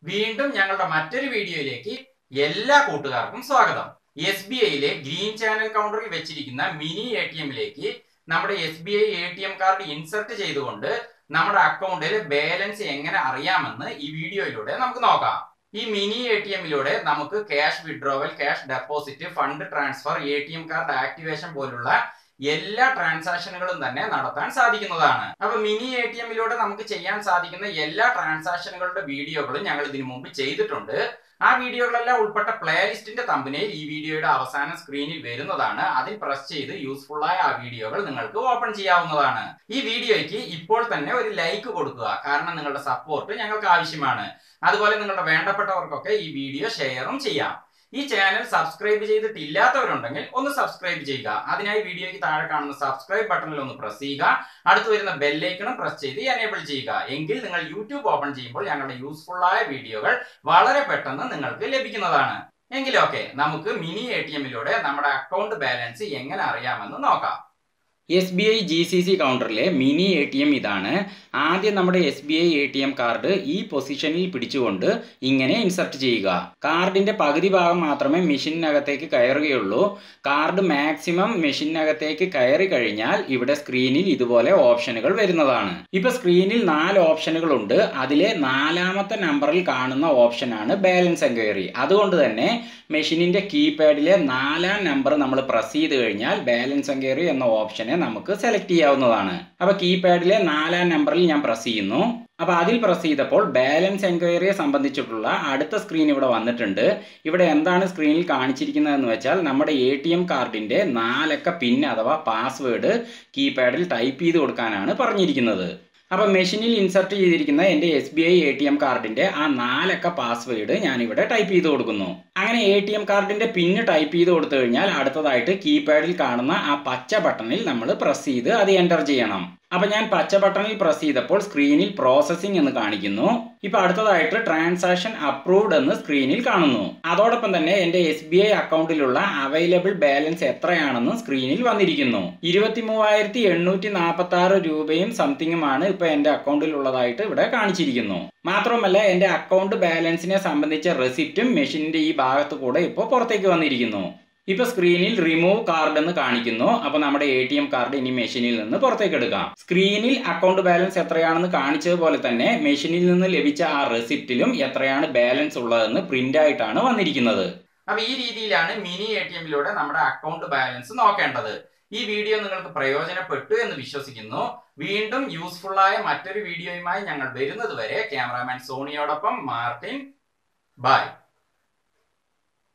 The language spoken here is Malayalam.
വീണ്ടും ഞങ്ങളുടെ മറ്റൊരു വീഡിയോയിലേക്ക് എല്ലാ കൂട്ടുകാർക്കും സ്വാഗതം എസ് ബി ഐയിലെ ഗ്രീൻ ചാനൽ കൗണ്ടറിൽ വെച്ചിരിക്കുന്ന മിനി എ ടി എമ്മിലേക്ക് നമ്മുടെ S B I A T M card insert ചെയ്തുകൊണ്ട് നമ്മുടെ അക്കൗണ്ടിൽ ബാലൻസ് എങ്ങനെ അറിയാമെന്ന് ഈ വീഡിയോയിലൂടെ നമുക്ക് നോക്കാം ഈ മിനി എ ടി എമ്മിലൂടെ നമുക്ക് cash withdrawal cash deposit fund transfer A T M card activation പോലുള്ള എല്ലാ ട്രാൻസാക്ഷനുകളും തന്നെ നടത്താൻ സാധിക്കുന്നതാണ് അപ്പൊ മിനി എ ടി എമ്മിലൂടെ നമുക്ക് ചെയ്യാൻ സാധിക്കുന്ന എല്ലാ ട്രാൻസാക്ഷനുകളുടെ വീഡിയോകളും ഞങ്ങൾ ഇതിനു മുമ്പ് ചെയ്തിട്ടുണ്ട് ആ വീഡിയോകളെല്ലാം ഉൾപ്പെട്ട പ്ലേലിസ്റ്റിന്റെ തമ്പനയിൽ ഈ വീഡിയോയുടെ അവസാന സ്ക്രീനിൽ വരുന്നതാണ് അതിൽ പ്രസ് ചെയ്ത് യൂസ്ഫുൾ ആയ ആ വീഡിയോകൾ നിങ്ങൾക്ക് ഓപ്പൺ ചെയ്യാവുന്നതാണ് ഈ വീഡിയോയ്ക്ക് ഇപ്പോൾ തന്നെ ഒരു ലൈക്ക് കൊടുക്കുക കാരണം നിങ്ങളുടെ സപ്പോർട്ട് ഞങ്ങൾക്ക് ആവശ്യമാണ് അതുപോലെ നിങ്ങളുടെ വേണ്ടപ്പെട്ടവർക്കൊക്കെ ഈ വീഡിയോ ഷെയറും ചെയ്യാം ഈ ചാനൽ സബ്സ്ക്രൈബ് ചെയ്തിട്ടില്ലാത്തവരുണ്ടെങ്കിൽ ഒന്ന് സബ്സ്ക്രൈബ് ചെയ്യുക അതിനായി വീഡിയോയ്ക്ക് താഴെ കാണുന്ന സബ്സ്ക്രൈബ് ബട്ടണിൽ ഒന്ന് പ്രസ് ചെയ്യുക അടുത്ത് വരുന്ന ബെല്ലൈക്കണും പ്രസ് ചെയ്ത് എനേബിൾ ചെയ്യുക എങ്കിൽ നിങ്ങൾ യൂട്യൂബ് ഓപ്പൺ ചെയ്യുമ്പോൾ ഞങ്ങളുടെ യൂസ്ഫുൾ ആയ വീഡിയോകൾ വളരെ പെട്ടെന്ന് നിങ്ങൾക്ക് ലഭിക്കുന്നതാണ് എങ്കിലൊക്കെ നമുക്ക് മിനി എ ടി എമ്മിലൂടെ നമ്മുടെ അക്കൗണ്ട് ബാലൻസ് എങ്ങനെ അറിയാമെന്ന് നോക്കാം S B I G C C കൗണ്ടറിലെ മിനി എ ടി എം ഇതാണ് ആദ്യം നമ്മുടെ S B I A T M card ഈ പൊസിഷനിൽ പിടിച്ചുകൊണ്ട് ഇങ്ങനെ ഇൻസർട്ട് ചെയ്യുക കാർഡിന്റെ പകുതി ഭാഗം മാത്രമേ മെഷീനകത്തേക്ക് കയറുകയുള്ളൂ കാർഡ് മാക്സിമം മെഷീനകത്തേക്ക് കയറി കഴിഞ്ഞാൽ ഇവിടെ സ്ക്രീനിൽ ഇതുപോലെ ഓപ്ഷനുകൾ വരുന്നതാണ് ഇപ്പൊ സ്ക്രീനിൽ നാല് ഓപ്ഷനുകൾ ഉണ്ട് അതിലെ നാലാമത്തെ നമ്പറിൽ കാണുന്ന ഓപ്ഷനാണ് ബാലൻസ് എൻക്വയറി അതുകൊണ്ട് തന്നെ മെഷീനിന്റെ കീപാഡിലെ നാലാം നമ്പർ നമ്മൾ പ്രസ് ചെയ്ത് കഴിഞ്ഞാൽ ബാലൻസ് എൻക്വയറി എന്ന ഓപ്ഷനെ നമുക്ക് സെലക്ട് ചെയ്യാവുന്നതാണ് അപ്പൊ കീപാഡിലെ നാലാം നമ്പറിൽ ഞാൻ പ്രസ് ചെയ്യുന്നു അപ്പൊ അതിൽ പ്രസ് ചെയ്തപ്പോൾ ബാലൻസ് എൻക്വയറിയെ സംബന്ധിച്ചിട്ടുള്ള അടുത്ത സ്ക്രീൻ ഇവിടെ വന്നിട്ടുണ്ട് ഇവിടെ എന്താണ് സ്ക്രീനിൽ കാണിച്ചിരിക്കുന്നതെന്ന് വെച്ചാൽ നമ്മുടെ എ ടി എം കാർഡിന്റെ നാലക്ക പിൻ അഥവാ പാസ്വേഡ് കീപാഡിൽ ടൈപ്പ് ചെയ്ത് കൊടുക്കാനാണ് പറഞ്ഞിരിക്കുന്നത് അപ്പം മെഷീനിൽ ഇൻസർട്ട് ചെയ്തിരിക്കുന്ന എൻ്റെ S B I A T M കാർഡിൻ്റെ ആ നാലക്ക പാസ്വേഡ് ഞാനിവിടെ ടൈപ്പ് ചെയ്ത് കൊടുക്കുന്നു അങ്ങനെ എ ടി എം കാർഡിൻ്റെ പിന്ന് ടൈപ്പ് ചെയ്ത് കൊടുത്തു കഴിഞ്ഞാൽ അടുത്തതായിട്ട് കീപാഡിൽ കാണുന്ന ആ പച്ച ബട്ടണിൽ നമ്മൾ പ്രസ് ചെയ്ത് അത് എൻ്റർ ചെയ്യണം അപ്പം ഞാൻ പച്ച ബട്ടണിൽ പ്രസ് ചെയ്തപ്പോൾ സ്ക്രീനിൽ പ്രോസസ്സിംഗ് എന്ന് കാണിക്കുന്നു ഇപ്പം അടുത്തതായിട്ട് ട്രാൻസാക്ഷൻ അപ്രൂവ്ഡ് എന്ന് സ്ക്രീനിൽ കാണുന്നു അതോടൊപ്പം തന്നെ എൻ്റെ എസ് ബി ഐ അക്കൗണ്ടിലുള്ള അവൈലബിൾ ബാലൻസ് എത്രയാണെന്ന് സ്ക്രീനിൽ വന്നിരിക്കുന്നു ഇരുപത്തി മൂവായിരത്തി എണ്ണൂറ്റി നാൽപ്പത്തി ആറ് രൂപയും സംതിങ്ങുമാണ് ഇപ്പൊ എൻ്റെ അക്കൗണ്ടിൽ ഉള്ളതായിട്ട് ഇവിടെ കാണിച്ചിരിക്കുന്നു മാത്രമല്ല എൻ്റെ അക്കൗണ്ട് ബാലൻസിനെ സംബന്ധിച്ച റെസിപ്റ്റും മെഷീനിന്റെ ഈ ഭാഗത്ത് കൂടെ ഇപ്പോൾ പുറത്തേക്ക് വന്നിരിക്കുന്നു ഇപ്പൊ സ്ക്രീനിൽ റിമൂവ് കാർഡ് എന്ന് കാണിക്കുന്നു അപ്പൊ നമ്മുടെ എ ടി എം കാർഡ് ഇനി മെഷീനിൽ നിന്ന് പുറത്തേക്ക് എടുക്കാം സ്ക്രീനിൽ അക്കൗണ്ട് ബാലൻസ് എത്രയാണെന്ന് കാണിച്ചതുപോലെ തന്നെ മെഷീനിൽ നിന്ന് ലഭിച്ച ആ റെസിപ്റ്റിലും എത്രയാണ് ബാലൻസ് ഉള്ളതെന്ന് പ്രിന്റ് ആയിട്ടാണ് വന്നിരിക്കുന്നത് അപ്പൊ ഈ രീതിയിലാണ് മിനി എ ടി എമ്മിലൂടെ നമ്മുടെ അക്കൗണ്ട് ബാലൻസ് നോക്കേണ്ടത് ഈ വീഡിയോ നിങ്ങൾക്ക് പ്രയോജനപ്പെട്ടു എന്ന് വിശ്വസിക്കുന്നു വീണ്ടും യൂസ്ഫുൾ ആയ മറ്റൊരു വീഡിയോയുമായി ഞങ്ങൾ വരുന്നത് വരെ ക്യാമറാമാൻ സോണിയോടൊപ്പം മാർട്ടിൻ ബൈ